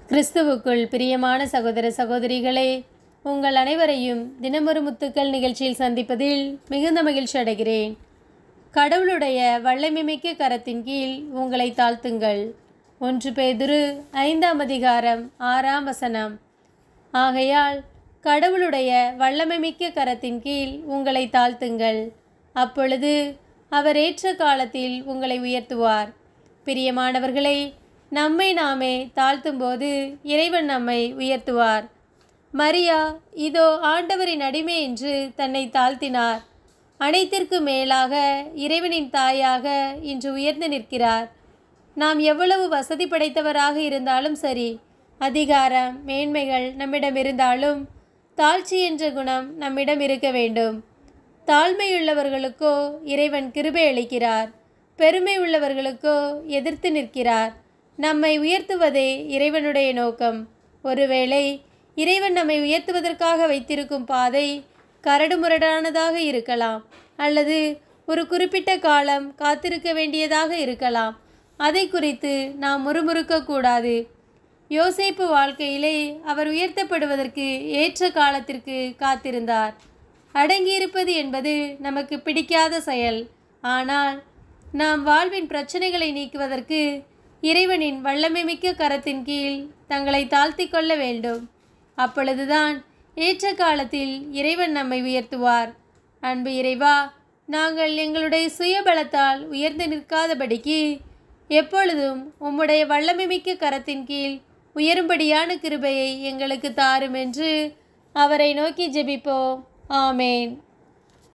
கிறிஸ்துவுக்குள் பிரியமான சகோதர சகோதரிகளே உங்கள் அனைவரையும் தினமொரு முத்துக்கள் நிகழ்ச்சியில் சந்திப்பதில் மிகுந்த மகிழ்ச்சி அடைகிறேன் கடவுளுடைய வல்லமைமிக்க கரத்தின் கீழ் உங்களை தாழ்த்துங்கள் ஒன்று பேதுரு ஐந்தாம் அதிகாரம் ஆறாம் வசனம் ஆகையால் கடவுளுடைய வல்லமைமிக்க கரத்தின் கீழ் உங்களை தாழ்த்துங்கள் அப்பொழுது அவர் ஏற்ற காலத்தில் உங்களை உயர்த்துவார் பிரியமானவர்களே நம்மை நாமே தாழ்த்தும்போது இறைவன் நம்மை உயர்த்துவார் மரியா இதோ ஆண்டவரின் அடிமை என்று தன்னை தாழ்த்தினார் அனைத்திற்கு மேலாக இறைவனின் தாயாக இன்று உயர்ந்து நிற்கிறார் நாம் எவ்வளவு வசதி படைத்தவராக இருந்தாலும் சரி அதிகாரம் மேன்மைகள் நம்மிடம் இருந்தாலும் தாழ்ச்சி என்ற குணம் நம்மிடம் இருக்க வேண்டும் தாழ்மையுள்ளவர்களுக்கோ இறைவன் கிருபை அளிக்கிறார் பெருமை உள்ளவர்களுக்கோ எதிர்த்து நிற்கிறார் நம்மை உயர்த்துவதே இறைவனுடைய நோக்கம் ஒருவேளை இறைவன் நம்மை உயர்த்துவதற்காக வைத்திருக்கும் பாதை கரடுமுரடானதாக இருக்கலாம் அல்லது ஒரு குறிப்பிட்ட காலம் காத்திருக்க வேண்டியதாக இருக்கலாம் அதை குறித்து நாம் முறுமுறுக்கக்கூடாது யோசேப்பு வாழ்க்கையிலே அவர் உயர்த்தப்படுவதற்கு ஏற்ற காலத்திற்கு காத்திருந்தார் அடங்கியிருப்பது என்பது நமக்கு பிடிக்காத செயல் ஆனால் நாம் வாழ்வின் பிரச்சனைகளை நீக்குவதற்கு இறைவனின் வல்லமைமிக்க கரத்தின் கீழ் தங்களை தாழ்த்தி கொள்ள வேண்டும் அப்பொழுதுதான் ஏற்ற காலத்தில் இறைவன் நம்மை உயர்த்துவார் அன்பு இறைவா நாங்கள் எங்களுடைய சுயபலத்தால் உயர்ந்து நிற்காதபடிக்கு எப்பொழுதும் உம்முடைய வல்லமைமிக்க கரத்தின் கீழ் உயரும்படியான கிருபையை எங்களுக்கு தாரும் என்று அவரை நோக்கி ஜெபிப்போம் ஆமேன்